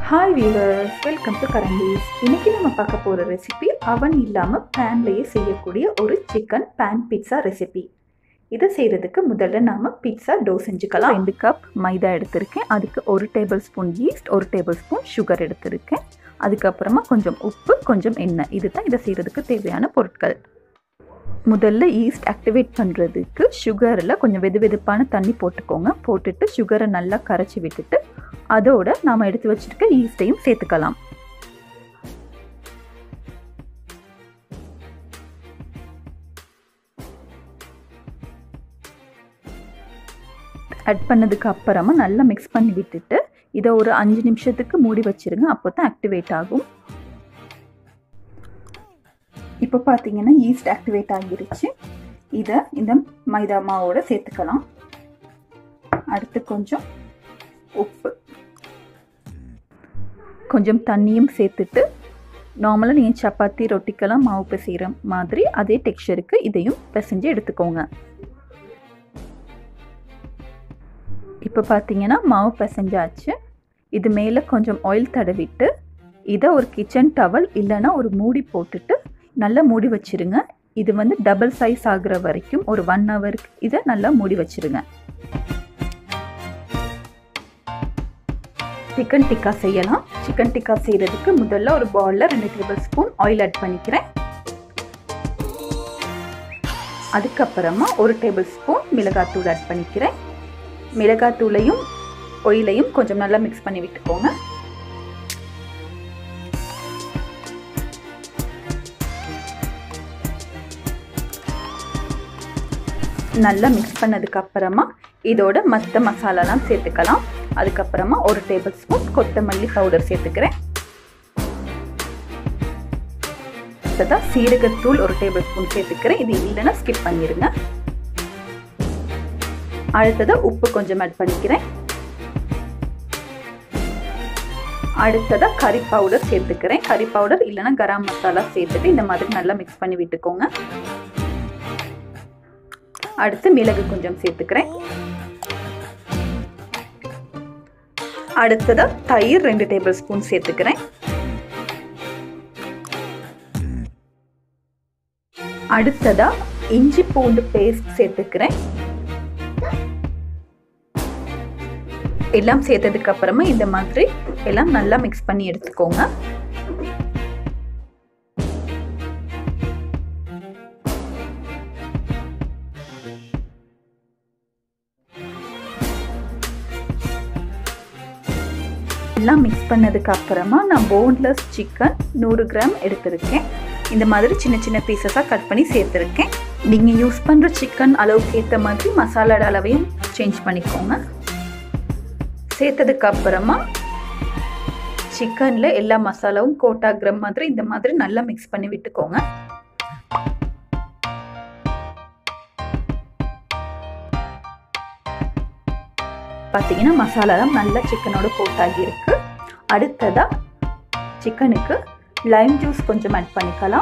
hi viewers welcome to கரண்டீஸ் இன்னைக்கு நம்ம பார்க்க போகிற ரெசிபி அவன் இல்லாமல் பேன்லேயே செய்யக்கூடிய ஒரு சிக்கன் பேன் பிட்ஸா ரெசிபி இதை செய்கிறதுக்கு முதல்ல நாம் பிட்ஸா டோ செஞ்சுக்கலாம் ரெண்டு கப் மைதா எடுத்திருக்கேன் அதுக்கு ஒரு டேபிள் ஸ்பூன் ஈஸ்ட் ஒரு டேபிள் ஸ்பூன் சுகர் எடுத்திருக்கேன் அதுக்கப்புறமா கொஞ்சம் உப்பு கொஞ்சம் எண்ணெய் இது தான் இதை செய்கிறதுக்கு தேவையான பொருட்கள் முதல்ல ஈஸ்ட் ஆக்டிவேட் பண்ணுறதுக்கு சுகரில் கொஞ்சம் வெது வெதுப்பான தண்ணி போட்டுக்கோங்க போட்டுட்டு சுகரை நல்லா கரைச்சி விட்டுட்டு அதோட நாம் எடுத்து வச்சிருக்க ஈஸ்டையும் சேர்த்துக்கலாம் ஆட் பண்ணதுக்கு அப்புறமா நல்லா மிக்ஸ் பண்ணி விட்டுட்டு இதை ஒரு அஞ்சு நிமிஷத்துக்கு மூடி வச்சிருங்க அப்போ தான் ஆக்டிவேட் ஆகும் இப்போ பார்த்தீங்கன்னா ஈஸ்ட் ஆக்டிவேட் ஆகிருச்சு இதை இந்த மைதா மாவோட சேர்த்துக்கலாம் அடுத்து கொஞ்சம் உப்பு கொஞ்சம் தண்ணியும் சேர்த்துட்டு நார்மலாக நீங்கள் சப்பாத்தி ரொட்டிக்கெல்லாம் மாவு பிசைகிற மாதிரி அதே டெக்ஸ்சருக்கு இதையும் பிசைஞ்சு எடுத்துக்கோங்க இப்போ பார்த்தீங்கன்னா மாவு பிசைஞ்சாச்சு இது மேலே கொஞ்சம் ஆயில் தடவிட்டு இதை ஒரு கிச்சன் டவல் இல்லைன்னா ஒரு மூடி போட்டுட்டு நல்லா மூடி வச்சிருங்க இது வந்து டபுள் சைஸ் ஆகுற வரைக்கும் ஒரு ஒன் ஹவருக்கு இதை நல்லா மூடி வச்சிருங்க சிக்கன் டிக்கா செய்யலாம் சிக்கன் டிக்கா செய்கிறதுக்கு முதல்ல ஒரு பவுலில் ரெண்டு டேபிள் ஸ்பூன் ஆயில் ஆட் பண்ணிக்கிறேன் அதுக்கப்புறமா ஒரு டேபிள் ஸ்பூன் மிளகாத்தூள் ஆட் பண்ணிக்கிறேன் மிளகாத்தூளையும் ஒயிலையும் கொஞ்சம் நல்லா மிக்ஸ் பண்ணி விட்டுக்கோங்க நல்லா மிக்ஸ் பண்ணதுக்கு அப்புறமா இதோட மற்ற மசாலாலாம் சேர்த்துக்கலாம் அதுக்கப்புறமா ஒரு டேபிள் ஸ்பூன் கொத்தமல்லி பவுடர் சேர்த்துக்கிறேன் அடுத்ததாக சீரகத்தூள் ஒரு டேபிள் ஸ்பூன் சேர்த்துக்கிறேன் இது இல்லைன்னா ஸ்கிப் பண்ணிடுங்க அடுத்ததாக உப்பு கொஞ்சம் ஆட் பண்ணிக்கிறேன் அடுத்ததாக கறி பவுடர் சேர்த்துக்கிறேன் கறி பவுடர் இல்லைன்னா கரம் மசாலா சேர்த்துட்டு இந்த மாதிரி நல்லா மிக்ஸ் பண்ணி விட்டுக்கோங்க அடுத்து மிளகு கொஞ்சம் சேர்த்துக்கிறேன் அடுத்ததா தயிர் ரெண்டு டேபிள் ஸ்பூன் சேர்த்துக்கிறேன் அடுத்ததா இஞ்சி பூண்டு பேஸ்ட் சேர்த்துக்கிறேன் எல்லாம் சேர்த்ததுக்கு அப்புறமா இந்த மாதிரி எல்லாம் நல்லா மிக்ஸ் பண்ணி எடுத்துக்கோங்க எல்லாம் மிக்ஸ் பண்ணதுக்கு அப்புறமா நான் போன்லெஸ் சிக்கன் நூறு கிராம் எடுத்திருக்கேன் இந்த மாதிரி சின்ன சின்ன பீசஸாக கட் பண்ணி சேர்த்துருக்கேன் நீங்கள் யூஸ் பண்ணுற சிக்கன் அளவுக்கு ஏற்ற மாதிரி மசாலாட அளவையும் சேஞ்ச் பண்ணிக்கோங்க சேர்த்ததுக்கு அப்புறமா சிக்கனில் எல்லா மசாலாவும் கோட்டாகிற மாதிரி இந்த மாதிரி நல்லா மிக்ஸ் பண்ணி விட்டுக்கோங்க பார்த்தீங்கன்னா மசாலாலாம் நல்லா சிக்கனோட கோட்டாகி இருக்கு அடுத்ததாக சிக்கனுக்கு லைம் ஜூஸ் கொஞ்சம் ஆட் பண்ணிக்கலாம்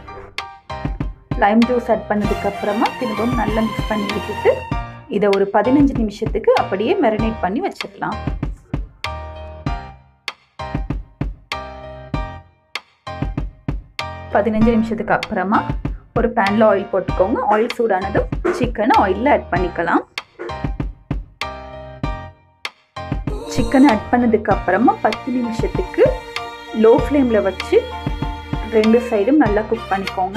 லைம் ஜூஸ் ஆட் பண்ணதுக்கு அப்புறமா திரும்பவும் நல்லா மிக்ஸ் பண்ணி விட்டுட்டு இதை ஒரு பதினஞ்சு நிமிஷத்துக்கு அப்படியே மெரினேட் பண்ணி வச்சிடலாம் பதினஞ்சு நிமிஷத்துக்கு அப்புறமா ஒரு பேனில் ஆயில் போட்டுக்கோங்க ஆயில் சூடானதும் சிக்கனை ஆயிலில் ஆட் பண்ணிக்கலாம் சிக்கனை ஆட் பண்ணதுக்கு அப்புறமா பத்து நிமிஷத்துக்கு லோ ஃப்ளேமில் வச்சு ரெண்டு சைடும் நல்லா குக் பண்ணிக்கோங்க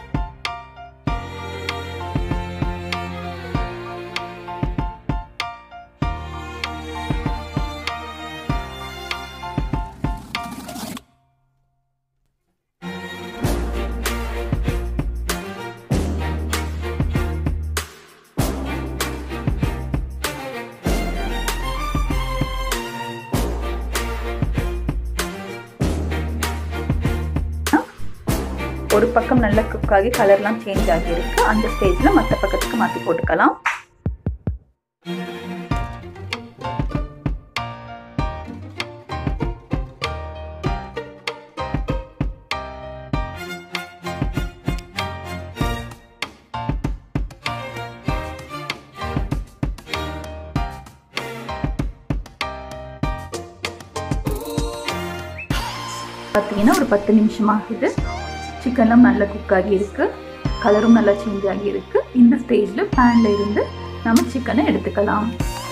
ஒரு பக்கம் நல்லா குக் ஆகி கலர்லாம் சேஞ்ச் ஆகியிருக்கு அந்த ஸ்டேஜில் மற்ற பக்கத்துக்கு மாற்றி போட்டுக்கலாம் பார்த்தீங்கன்னா ஒரு பத்து நிமிஷம் ஆகுது சிக்கன்லாம் நல்லா குக் ஆகி இருக்கு கலரும் நல்லா சேஞ்ச் ஆகி இருக்கு இந்த ஸ்டேஜில் பேனில் இருந்து நம்ம சிக்கனை எடுத்துக்கலாம்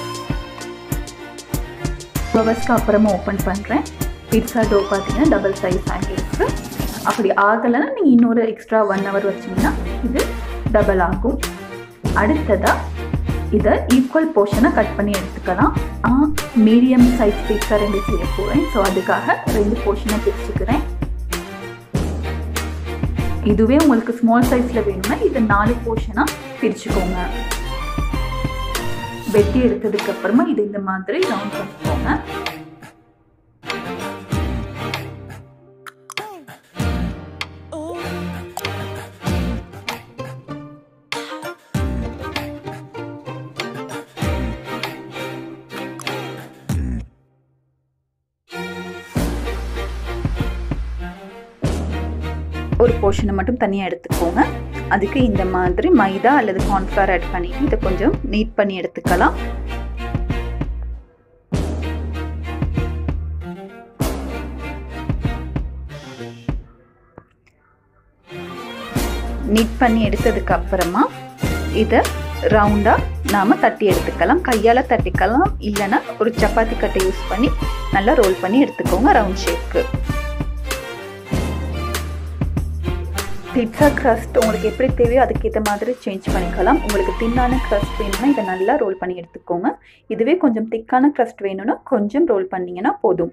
ஹவர்ஸ்க்கு அப்புறமா ஓப்பன் பண்ணுறேன் பிட்ஸா டோ பார்த்தீங்கன்னா டபுள் சைஸ் ஆகியிருக்கு அப்படி ஆகலைன்னா நீங்கள் இன்னொரு எக்ஸ்ட்ரா ஒன் ஹவர் வச்சிங்கன்னா இது டபுள் ஆகும் அடுத்ததாக இதை ஈக்குவல் போர்ஷனாக கட் பண்ணி எடுத்துக்கலாம் மீடியம் சைஸ் பிட்ஸா ரெண்டு செய்ய போகிறேன் ஸோ அதுக்காக ரெண்டு போர்ஷனாக பிரிச்சுக்கிறேன் இதுவே உங்களுக்கு ஸ்மால் சைஸில் வேணும்னா இது நாலு போர்ஷனாக பிரிச்சுக்கோங்க வெட்டி எடுத்ததுக்கு அப்புறமா இது இந்த மாதிரி ரவுண்ட் பண்ணிக்கோங்க ஒரு போர்ஷனை மட்டும் தனியாக எடுத்துக்கோங்க அதுக்கு இந்த மாதிரி மைதா அல்லது கார்ன்ஃப்ளவர் ஆட் பண்ணி இதை கொஞ்சம் நீட் பண்ணி எடுத்துக்கலாம் நீட் பண்ணி எடுத்ததுக்கு அப்புறமா இதை ரவுண்டாக நாம் தட்டி எடுத்துக்கலாம் கையால் தட்டிக்கலாம் இல்லைன்னா ஒரு சப்பாத்தி கட்டை யூஸ் பண்ணி நல்லா ரோல் பண்ணி எடுத்துக்கோங்க ரவுண்ட் ஷேப்க்கு பிட்ஸா க்ரஸ்ட் உங்களுக்கு எப்படி தேவையோ அதுக்கேற்ற மாதிரி சேஞ்ச் பண்ணிக்கலாம் உங்களுக்கு தின்னான க்ரஸ்ட் வேணும்னா இதை நல்லா ரோல் பண்ணி எடுத்துக்கோங்க இதுவே கொஞ்சம் திக்கான க்ரஸ்ட் வேணும்னா கொஞ்சம் ரோல் பண்ணிங்கன்னா போதும்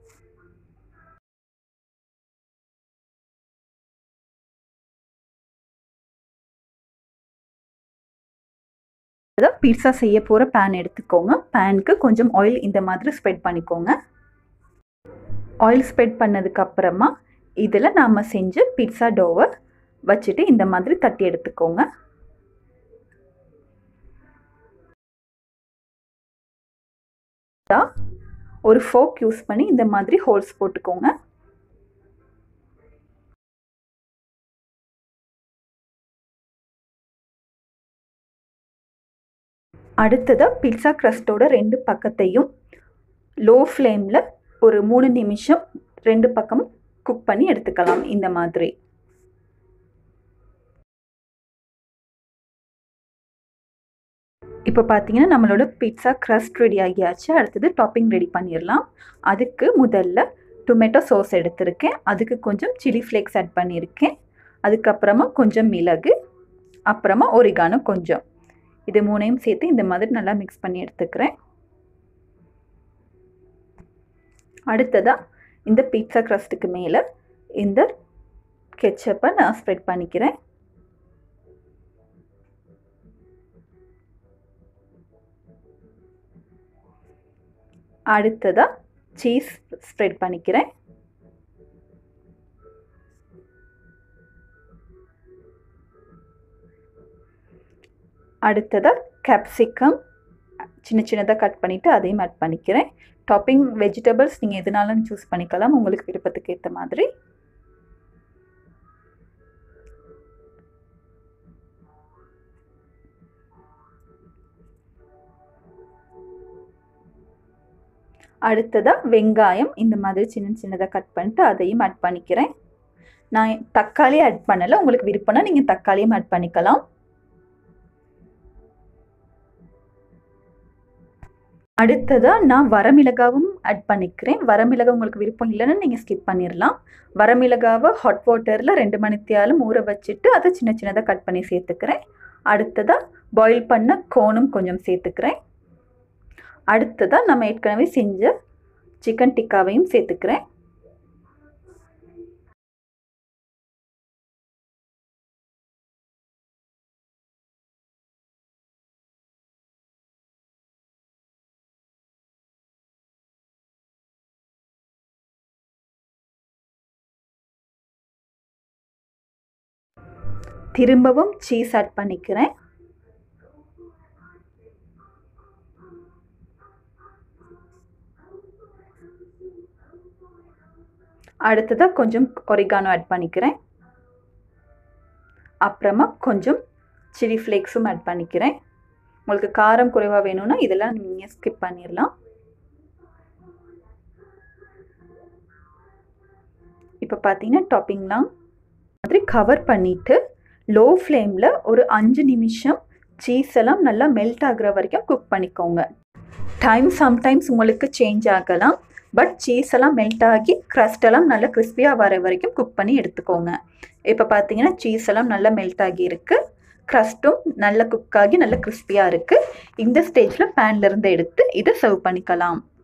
பீட்சா செய்ய போகிற பேன் எடுத்துக்கோங்க பேனுக்கு கொஞ்சம் ஆயில் இந்த மாதிரி ஸ்ப்ரெட் பண்ணிக்கோங்க ஆயில் ஸ்ப்ரெட் பண்ணதுக்கு அப்புறமா இதில் நாம் செஞ்ச பிட்ஸா டோவை வச்சுட்டு இந்த மாதிரி தட்டி எடுத்துக்கோங்க ஒரு ஃபோக் யூஸ் பண்ணி இந்த மாதிரி ஹோல்ஸ் போட்டுக்கோங்க அடுத்ததாக பிட்ஸா க்ரஸ்டோட ரெண்டு பக்கத்தையும் லோ ஃப்ளேமில் ஒரு மூணு நிமிஷம் ரெண்டு பக்கமும் குக் பண்ணி எடுத்துக்கலாம் இந்த மாதிரி இப்போ பார்த்தீங்கன்னா நம்மளோட பிட்ஸா க்ரஸ்ட் ரெடி ஆகியாச்சு அடுத்தது டாப்பிங் ரெடி பண்ணிடலாம் அதுக்கு முதல்ல டொமேட்டோ சோஸ் எடுத்திருக்கேன் அதுக்கு கொஞ்சம் சில்லி ஃப்ளேக்ஸ் ஆட் பண்ணியிருக்கேன் அதுக்கப்புறமா கொஞ்சம் மிளகு அப்புறமா ஒரிகானோ கொஞ்சம் இது மூணையும் சேர்த்து இந்த மாதிரி நல்லா மிக்ஸ் பண்ணி எடுத்துக்கிறேன் அடுத்ததாக இந்த பீட்சா க்ரஸ்ட்டுக்கு மேலே இந்த கெச்சப்பை நான் ஸ்ப்ரெட் பண்ணிக்கிறேன் அடுத்ததாக சீஸ் ஸ்ப்ரெட் பண்ணிக்கிறேன் அடுத்ததாக கேப்சிகம் சின்ன சின்னதாக கட் பண்ணிவிட்டு அதையும் ஆட் பண்ணிக்கிறேன் டாப்பிங் வெஜிடபிள்ஸ் நீங்கள் எதுனாலும் சூஸ் பண்ணிக்கலாம் உங்களுக்கு விருப்பத்துக்கு ஏற்ற மாதிரி அடுத்ததாக வெங்காயம் இந்த மாதிரி சின்ன சின்னதாக கட் பண்ணிட்டு அதையும் ஆட் பண்ணிக்கிறேன் நான் தக்காளி ஆட் பண்ணலை உங்களுக்கு விருப்பம்னா நீங்கள் தக்காளியும் ஆட் பண்ணிக்கலாம் அடுத்ததாக நான் வரமிளகாவும் ஆட் பண்ணிக்கிறேன் வரமிளகா உங்களுக்கு விருப்பம் இல்லைன்னு நீங்கள் ஸ்கிப் பண்ணிடலாம் வரமிளகாவை ஹாட் வாட்டரில் ரெண்டு மணித்தியாலும் ஊற வச்சுட்டு அதை சின்ன சின்னதாக கட் பண்ணி சேர்த்துக்கிறேன் அடுத்ததாக பாயில் பண்ண கோனும் கொஞ்சம் சேர்த்துக்கிறேன் அடுத்ததாக நம்ம ஏற்கனவே செஞ்ச சிக்கன் டிக்காவையும் சேர்த்துக்கிறேன் திரும்பவும் சீஸ் ஆட் பண்ணிக்கிறேன் அடுத்ததாக கொஞ்சம் ஒரிகானோ ஆட் பண்ணிக்கிறேன் அப்புறமா கொஞ்சம் சில்லி ஃப்ளேக்ஸும் ஆட் பண்ணிக்கிறேன் உங்களுக்கு காரம் குறைவாக வேணும்னா இதெல்லாம் நீங்கள் ஸ்கிப் பண்ணிடலாம் இப்போ பார்த்தீங்கன்னா டாப்பிங்லாம் மாதிரி கவர் பண்ணிவிட்டு லோ ஃப்ளேமில் ஒரு அஞ்சு நிமிஷம் சீஸ் எல்லாம் நல்லா மெல்ட் ஆகுற வரைக்கும் குக் பண்ணிக்கோங்க டைம் சம்டைம்ஸ் உங்களுக்கு சேஞ்ச் ஆகலாம் பட் சீஸ் எல்லாம் மெல்ட் ஆகி crust எல்லாம் நல்லா கிறிஸ்பியாக வர வரைக்கும் குக் பண்ணி எடுத்துக்கோங்க இப்போ பார்த்தீங்கன்னா சீஸ் எல்லாம் நல்லா மெல்ட் ஆகி இருக்கு க்ரஸ்ட்டும் நல்லா குக் ஆகி நல்லா கிறிஸ்பியாக இருக்குது இந்த ஸ்டேஜில் பேன்லேருந்து எடுத்து இதை சர்வ் பண்ணிக்கலாம்